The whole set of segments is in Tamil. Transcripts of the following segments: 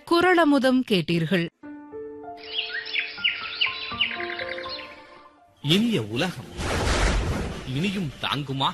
குரளமுதம் கேட்டீர்கள் இனிய உலகம் இனியும் தாங்குமா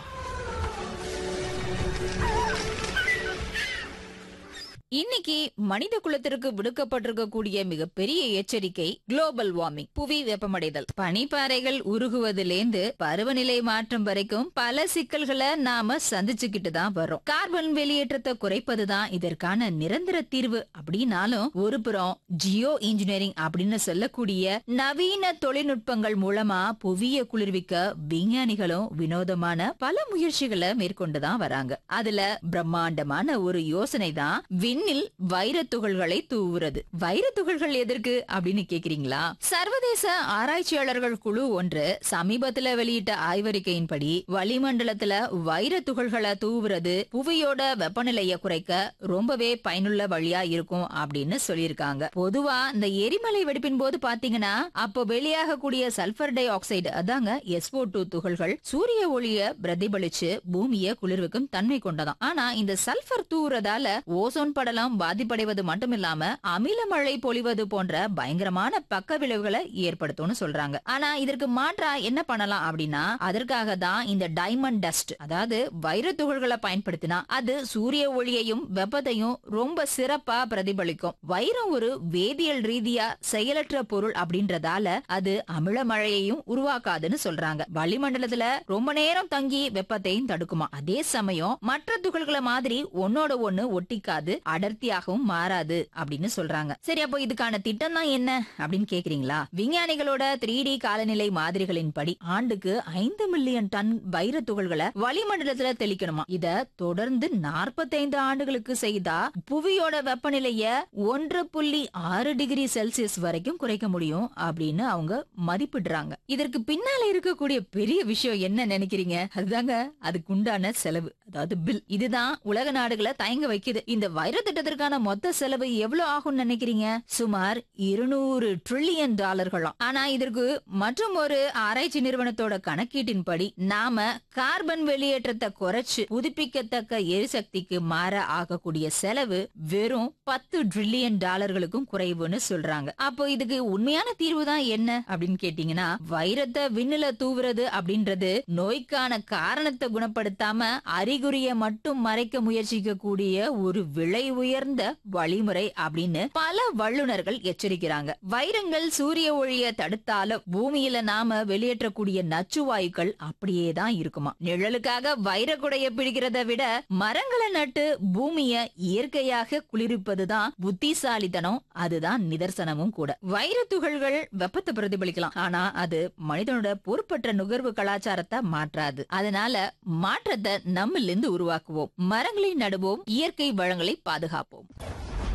இன்னைக்கு மனித குலத்திற்கு விடுக்கப்பட்டிருக்கக்கூடிய மிகப்பெரிய எச்சரிக்கை குளோபல் வார்மிங் புவி வெப்பமடைதல் பனிப்பாறைகள் உருகுவதிலேந்து பருவநிலை மாற்றம் வரைக்கும் பல சிக்கல்களை நாம சந்திச்சுக்கிட்டு தான் வரோம் கார்பன் வெளியேற்றத்தை குறைப்பதுதான் இதற்கான நிரந்தர தீர்வு அப்படின்னாலும் ஒரு புறம் ஜியோ இன்ஜினியரிங் அப்படின்னு சொல்லக்கூடிய நவீன தொழில்நுட்பங்கள் மூலமா புவிய குளிர்விக்க விஞ்ஞானிகளும் வினோதமான பல முயற்சிகளை மேற்கொண்டுதான் வராங்க அதுல பிரம்மாண்டமான ஒரு யோசனை தான் விண்ணில் வைரத் துகள்களை தூவுறது வைரத் துகள்கள் எதற்கு அப்படின்னு கேக்குறீங்களா சர்வதேச ஆராய்ச்சியாளர்கள் குழு ஒன்று சமீபத்துல வெளியிட்ட ஆய்வறிக்கையின்படி வளிமண்டலத்துல வைரத் துகள்களை தூவுறது புவியோட வெப்பநிலையை குறைக்க ரொம்பவே பயனுள்ள வழியா இருக்கும் அப்படின்னு சொல்லியிருக்காங்க பொதுவா இந்த எரிமலை வெடிப்பின் போது பாத்தீங்கன்னா அப்போ வெளியாகக்கூடிய சல்பர் டை ஆக்சைடு அதாங்க எஸ்ஓ டூ துகள்கள் சூரிய ஒளிய பிரதிபலிச்சு பூமியை குளிர்விக்கும் தன்மை கொண்டதாம் ஆனா இந்த சல்பர் தூவுறதால ஓசோன் படலம் பாதிப்படைவது மட்டுமில்லாம அமில மழை பொழிவது போன்ற பயங்கரமான பக்க விளைவுகளை ஏற்படுத்தும்னு சொல்றாங்க ஆனா இதற்கு மாற்றா என்ன பண்ணலாம் அப்படின்னா அதற்காக தான் இந்த டைமண்ட் டஸ்ட் அதாவது வைர துகள்களை பயன்படுத்தினா அது சூரிய ஒளியையும் வெப்பத்தையும் ரொம்ப சிறப்பா பிரதிபலிக்கும் வைரம் ஒரு வேதியியல் ரீதியா செயலற்ற பொருள் அப்படின்றதால அது அமில மழையையும் உருவாக்காதுன்னு சொல்றாங்க வளிமண்டலத்துல ரொம்ப நேரம் தங்கி வெப்பத்தையும் தடுக்குமா அதே சமயம் மற்ற துகள்களை மாதிரி ஒன்னோட ஒண்ணு ஒட்டிக்காது அடர்த்தியாகவும் மாறாது அப்படின்னு சொல்றாங்க சரி அப்போ இதுக்கான திட்டம் தான் என்ன அப்படின்னு கேக்குறீங்களா விஞ்ஞானிகளோட த்ரீ டி காலநிலை மாதிரிகளின் படி ஆண்டுக்கு ஐந்து மில்லியன் டன் வைர துகள்களை வளிமண்டலத்துல தெளிக்கணுமா இத தொடர்ந்து 45 ஆண்டுகளுக்கு செய்தா புவியோட வெப்பநிலைய ஒன்று புள்ளி ஆறு டிகிரி செல்சியஸ் வரைக்கும் குறைக்க முடியும் அப்படின்னு அவங்க மதிப்பிடுறாங்க இதற்கு பின்னால இருக்கக்கூடிய பெரிய விஷயம் என்ன நினைக்கிறீங்க அதுதாங்க அதுக்கு உண்டான செலவு அதாவது பில் இதுதான் உலக நாடுகளை தயங்க வைக்குது இந்த வைர திட்டத்திற்கான மொத்த செலவு எவ்வளவு ஆகும்னு நினைக்கிறீங்க சுமார் இருநூறு ட்ரில்லியன் டாலர்களாம் ஆனா இதற்கு மற்றும் ஒரு ஆராய்ச்சி நிறுவனத்தோட கணக்கீட்டின்படி நாம கார்பன் வெளியேற்றத்தை குறைச்சு புதுப்பிக்கத்தக்க எரிசக்திக்கு மாற ஆகக்கூடிய செலவு வெறும் பத்து ட்ரில்லியன் டாலர்களுக்கும் குறைவுன்னு சொல்றாங்க அப்போ இதுக்கு உண்மையான தீர்வு தான் என்ன அப்படின்னு கேட்டீங்கன்னா வைரத்தை விண்ணுல தூவுறது அப்படின்றது நோய்க்கான காரணத்தை குணப்படுத்தாம அறிகுறிய மட்டும் மறைக்க முயற்சிக்க கூடிய ஒரு விலை உயர்ந்த வழிமுறை அப்படின்னு பல வல்லுநர்கள் எச்சரிக்கிறாங்க வைரங்கள் சூரிய ஒளிய தடுத்தாலும் பூமியில நாம வெளியேற்றக்கூடிய நச்சு வாயுக்கள் அப்படியே தான் இருக்குமா நிழலுக்காக வைரக்குடைய பிடிக்கிறத விட மரங்களை நட்டு பூமிய இயற்கையாக குளிர்விப்பதுதான் புத்திசாலித்தனம் அதுதான் நிதர்சனமும் கூட வைர துகள்கள் வெப்பத்தை பிரதிபலிக்கலாம் ஆனா அது மனிதனோட பொறுப்பற்ற நுகர்வு கலாச்சாரத்தை மாற்றாது அதனால மாற்றத்தை நம்மிலிருந்து உருவாக்குவோம் மரங்களை நடுவோம் இயற்கை வளங்களை பாதுகாப்போம்